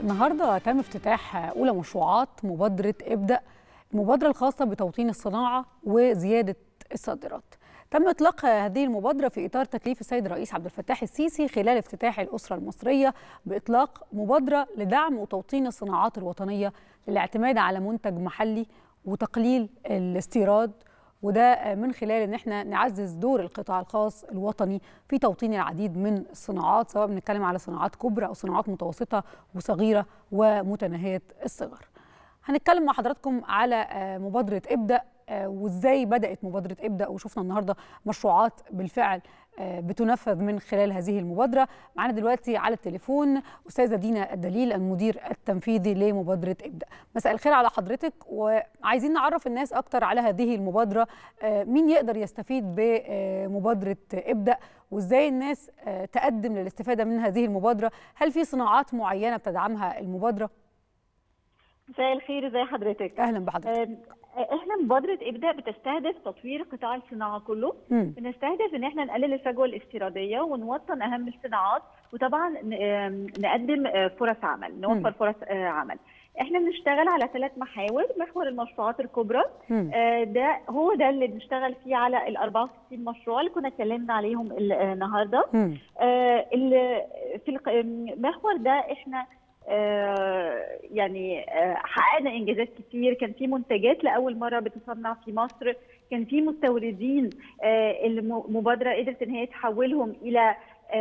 النهارده تم افتتاح اولى مشروعات مبادره ابدا المبادره الخاصه بتوطين الصناعه وزياده الصادرات تم اطلاق هذه المبادره في اطار تكليف السيد الرئيس عبد الفتاح السيسي خلال افتتاح الاسره المصريه باطلاق مبادره لدعم وتوطين الصناعات الوطنيه للاعتماد على منتج محلي وتقليل الاستيراد وده من خلال ان احنا نعزز دور القطاع الخاص الوطني في توطين العديد من الصناعات سواء بنتكلم على صناعات كبرى او صناعات متوسطه وصغيره ومتناهيه الصغر. هنتكلم مع حضراتكم على مبادره ابدا وازاي بدات مبادره ابدا وشفنا النهارده مشروعات بالفعل بتنفذ من خلال هذه المبادره معانا دلوقتي على التليفون استاذه دينا الدليل المدير التنفيذي لمبادره ابدا مساء الخير على حضرتك وعايزين نعرف الناس اكتر على هذه المبادره مين يقدر يستفيد بمبادره ابدا وازاي الناس تقدم للاستفاده من هذه المبادره هل في صناعات معينه بتدعمها المبادره مساء الخير ازي حضرتك اهلا بحضرتك احنا مبادره ابدا بتستهدف تطوير قطاع الصناعه كله م. بنستهدف ان احنا نقلل الفجوه الاستيراديه ونوطن اهم الصناعات وطبعا نقدم فرص عمل نوفر م. فرص عمل احنا بنشتغل على ثلاث محاور محور المشروعات الكبرى آه ده هو ده اللي بنشتغل فيه على ال 64 مشروع اللي كنا اتكلمنا عليهم النهارده آه في المحور ده احنا آه يعني آه حققنا انجازات كتير كان في منتجات لاول مره بتصنع في مصر كان في مستوردين آه المبادره قدرت ان هي تحولهم الى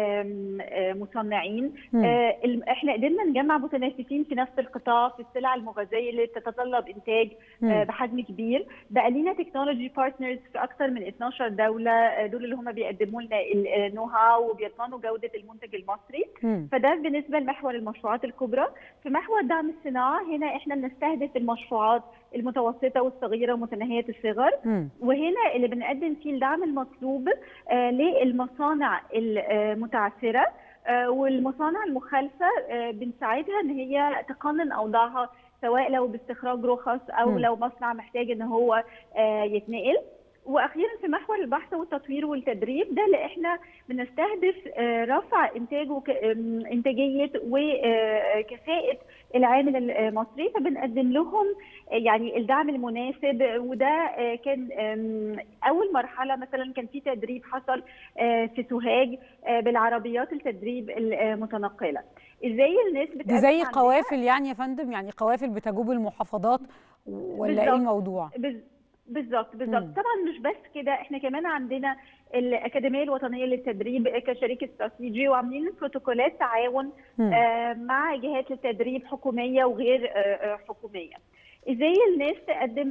مصنعين احنا قدرنا نجمع متنافسين في نفس القطاع في السلع المغذيه اللي تتطلب انتاج بحجم كبير بقى لينا تكنولوجي بارتنرز في اكثر من 12 دوله دول اللي هم بيقدموا لنا النو هاو وبيضمنوا جوده المنتج المصري فده بالنسبه لمحور المشروعات الكبرى في محور دعم الصناعه هنا احنا بنستهدف المشروعات المتوسطه والصغيره ومتناهيه الصغر وهنا اللي بنقدم فيه الدعم المطلوب آه للمصانع المتعثره آه والمصانع المخالفه آه بنساعدها ان هي تقنن اوضاعها سواء لو باستخراج رخص او م. لو مصنع محتاج ان هو يتنقل واخيرا في محور البحث والتطوير والتدريب ده اللي احنا بنستهدف رفع انتاج انتاجيه وكفاءه العامل المصري فبنقدم لهم يعني الدعم المناسب وده كان اول مرحله مثلا كان في تدريب حصل في سوهاج بالعربيات التدريب المتنقله ازاي الناس دي زي قوافل يعني يا فندم يعني قوافل بتجوب المحافظات ولا ايه الموضوع بالظبط بالظبط طبعا مش بس كده احنا كمان عندنا الاكاديميه الوطنيه للتدريب كشريك استراتيجي وعاملين بروتوكولات تعاون آه مع جهات التدريب حكوميه وغير آه حكوميه ازاي الناس تقدم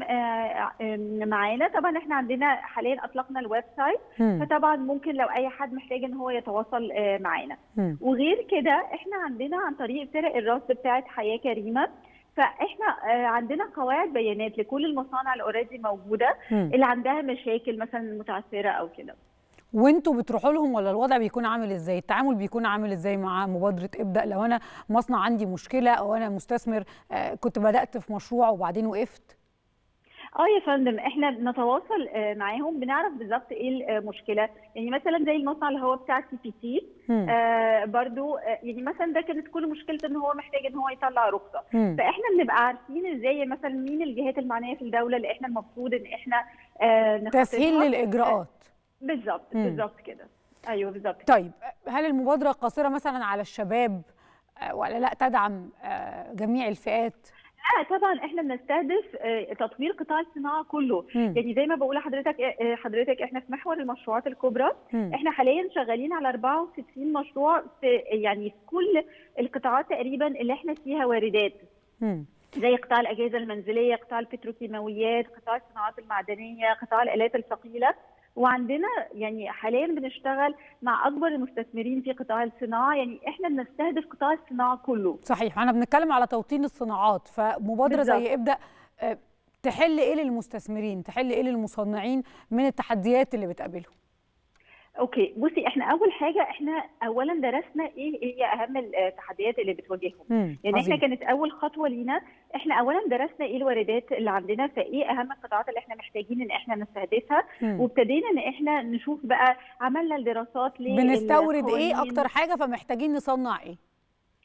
معانا طبعا احنا عندنا حاليا اطلقنا الويب سايت فطبعا ممكن لو اي حد محتاج ان هو يتواصل معانا وغير كده احنا عندنا عن طريق فرق الرصد بتاعه حياه كريمه فاحنا عندنا قواعد بيانات لكل المصانع اللي اوريدي موجوده م. اللي عندها مشاكل مثلا متعثره او كده وانتوا بتروحوا لهم ولا الوضع بيكون عامل ازاي التعامل بيكون عامل ازاي مع مبادره ابدا لو انا مصنع عندي مشكله او انا مستثمر كنت بدات في مشروع وبعدين وقفت اه يا فندم احنا بنتواصل معاهم بنعرف بالظبط ايه المشكله يعني مثلا زي المصنع اللي هو بتاع سي بي تي آه برضو يعني مثلا ده كانت كل مشكلته ان هو محتاج ان هو يطلع رخصه م. فاحنا بنبقى عارفين ازاي مثلا مين الجهات المعنيه في الدوله اللي احنا المفروض ان احنا آه تسهيل للاجراءات بالظبط بالظبط كده ايوه بالظبط طيب هل المبادره قاصره مثلا على الشباب ولا لا تدعم آه جميع الفئات لا طبعا احنا بنستهدف تطوير قطاع الصناعه كله م. يعني زي ما بقول لحضرتك حضرتك احنا في محور المشروعات الكبرى م. احنا حاليا شغالين على 64 مشروع في يعني في كل القطاعات تقريبا اللي احنا فيها واردات م. زي قطاع الاجهزه المنزليه قطاع البتروكيماويات قطاع الصناعات المعدنيه قطاع الالات الثقيله وعندنا يعني حاليا بنشتغل مع اكبر المستثمرين في قطاع الصناعه يعني احنا بنستهدف قطاع الصناعه كله صحيح احنا بنتكلم على توطين الصناعات فمبادره بالزبط. زي ابدا تحل ايه للمستثمرين تحل ايه للمصنعين من التحديات اللي بتقابلهم اوكي بصي احنا اول حاجه احنا اولا درسنا ايه هي اهم التحديات اللي بتواجههم يعني احنا كانت اول خطوه لينا احنا اولا درسنا ايه الواردات اللي عندنا فايه اهم القطاعات اللي احنا محتاجين ان احنا نستهدفها وابتدينا ان احنا نشوف بقى عملنا الدراسات بنستورد ايه اكتر حاجه فمحتاجين نصنع ايه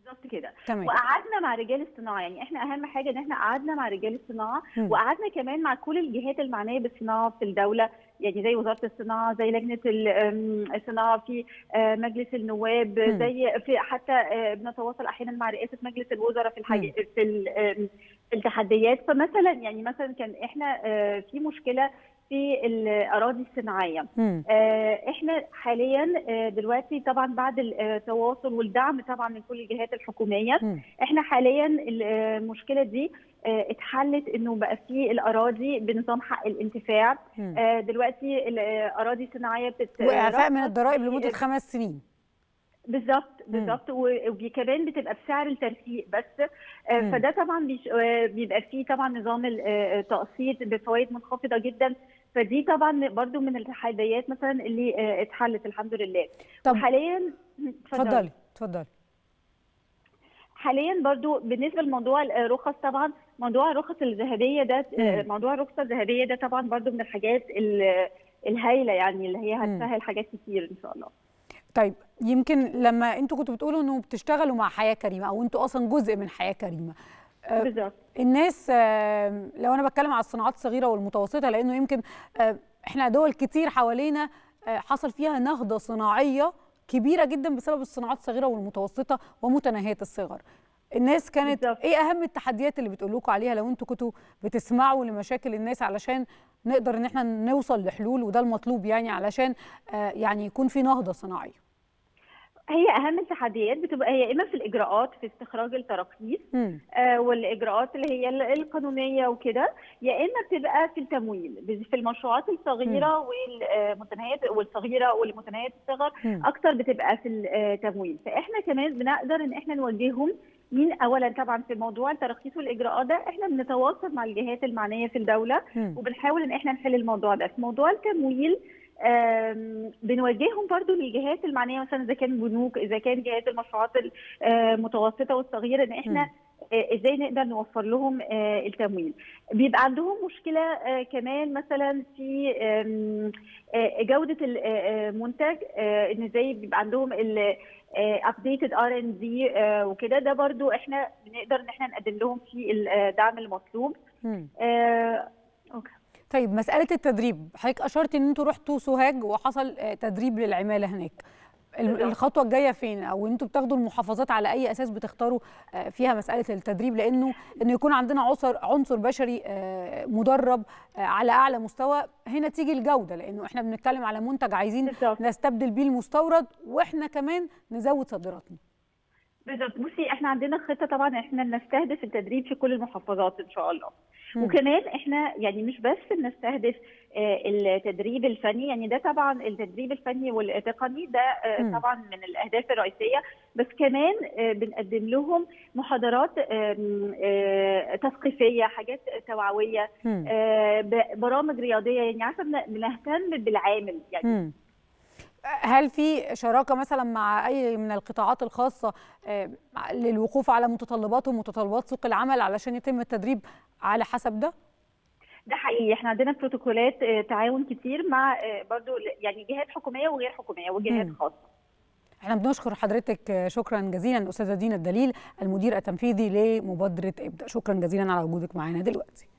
بالظبط كده تمام وقعدنا مع رجال الصناعه يعني احنا اهم حاجه ان احنا قعدنا مع رجال الصناعه مم. وقعدنا كمان مع كل الجهات المعنيه بالصناعه في الدوله يعني زي وزاره الصناعه زي لجنه ال- أم، الصناعه في آه، مجلس النواب مم. زي في حتى آه، بنتواصل احيانا مع رئاسه مجلس الوزراء في الحاجة في ال- أم، في التحديات فمثلا يعني مثلا كان احنا آه، في مشكله في الاراضي الصناعيه مم. آه، احنا حاليا آه، دلوقتي طبعا بعد التواصل والدعم طبعا من كل الجهات الحكوميه مم. احنا حاليا ال- آه، المشكله دي آه، اتحلت انه بقى في الاراضي بنظام حق الانتفاع مم. آه، دلوقتي الاراضي الصناعيه بتت واعفاء من رخص الضرائب في- لمده خمس سنين بالظبط بالظبط و- وكمان بتبقى بسعر الترفيق بس آه، مم. فده طبعا بيش- آه، بيبقى فيه طبعا نظام ال- آه، التقسيط بفوائد منخفضه جدا فدي طبعا برضو من التحديات مثلا اللي آه، اتحلت الحمد لله طب حاليا اتفضلي اتفضلي حاليا برضو بالنسبه لموضوع الرخص طبعا موضوع الرخص الذهبيه ده آه، مم. موضوع الرخصه الذهبيه ده طبعا برضو من الحاجات ال- الهايله يعني اللي هي مم. هتسهل حاجات كتير ان شاء الله طيب يمكن لما انتوا كنتوا بتقولوا انه بتشتغلوا مع حياه كريمه او انتوا اصلا جزء من حياه كريمه آه، بالظبط الناس آه، لو انا بتكلم على الصناعات الصغيره والمتوسطه لانه يمكن آه، احنا دول كتير حوالينا آه، حصل فيها نهضه صناعيه كبيره جدا بسبب الصناعات الصغيره والمتوسطه ومتناهيه الصغر الناس كانت بالظبط. ايه اهم التحديات اللي بتقول لكم عليها لو انتوا كنتوا بتسمعوا لمشاكل الناس علشان نقدر ان احنا نوصل لحلول وده المطلوب يعني علشان آه، يعني يكون في نهضه صناعيه هي اهم التحديات بتبقى يا اما في الاجراءات في استخراج التراخيص مم. آه، والاجراءات اللي هي ال- القانونيه وكده يا اما بتبقى في التمويل بز- في المشروعات الصغيره والمتناهيه والصغيره والمتناهيه الصغر مم. اكتر بتبقى في التمويل فاحنا كمان بنقدر ان احنا نوجههم مين اولا طبعا في موضوع التراخيص والاجراءات ده احنا بنتواصل مع الجهات المعنيه في الدوله مم. وبنحاول ان احنا نحل الموضوع ده في موضوع التمويل آم، بنوجههم برضو للجهات المعنيه مثلا اذا كان بنوك اذا كان جهات المشروعات المتوسطه والصغيره ان احنا مم. آه، ازاي نقدر نوفر لهم آه، التمويل بيبقى عندهم مشكله آه، كمان مثلا في آم، آه، جوده المنتج آه، ان ازاي بيبقى عندهم ال ابديتد ار ان دي وكده ده برضو احنا بنقدر ان احنا نقدم لهم في الدعم المطلوب مم. آه، اوكي طيب مسألة التدريب حضرتك أشرت إن أنتوا رحتوا سوهاج وحصل آه، تدريب للعمالة هناك ال- بالظبط. الخطوة الجاية فين أو أنتوا بتاخدوا المحافظات على أي أساس بتختاروا آه، فيها مسألة التدريب لأنه إنه يكون عندنا عنصر عنصر بشري آه، مدرب آه، على أعلى مستوى هنا تيجي الجودة لأنه إحنا بنتكلم على منتج عايزين بالظبط نستبدل بيه المستورد وإحنا كمان نزود صادراتنا بالظبط بصي احنا عندنا خطه طبعا احنا نستهدف التدريب في كل المحافظات ان شاء الله مم. وكمان احنا يعني مش بس بنستهدف آه، التدريب الفني يعني ده طبعا التدريب الفني والتقني ده آه، مم. طبعا من الاهداف الرئيسيه بس كمان آه، بنقدم لهم محاضرات آم، آه، تثقيفيه حاجات توعويه مم. آه، ب- برامج رياضيه يعني عارفه بن- بنهتم بالعامل يعني مم. هل في شراكه مثلا مع اي من القطاعات الخاصه آه، للوقوف على متطلبات ومتطلبات سوق العمل علشان يتم التدريب على حسب ده؟ ده حقيقي احنا عندنا بروتوكولات آه، تعاون كتير مع آه، برضو ل- يعني جهات حكوميه وغير حكوميه وجهات مم. خاصه احنا بنشكر حضرتك آه، شكرا جزيلا استاذه دينا الدليل المدير التنفيذي لمبادره ابدا شكرا جزيلا على وجودك معانا دلوقتي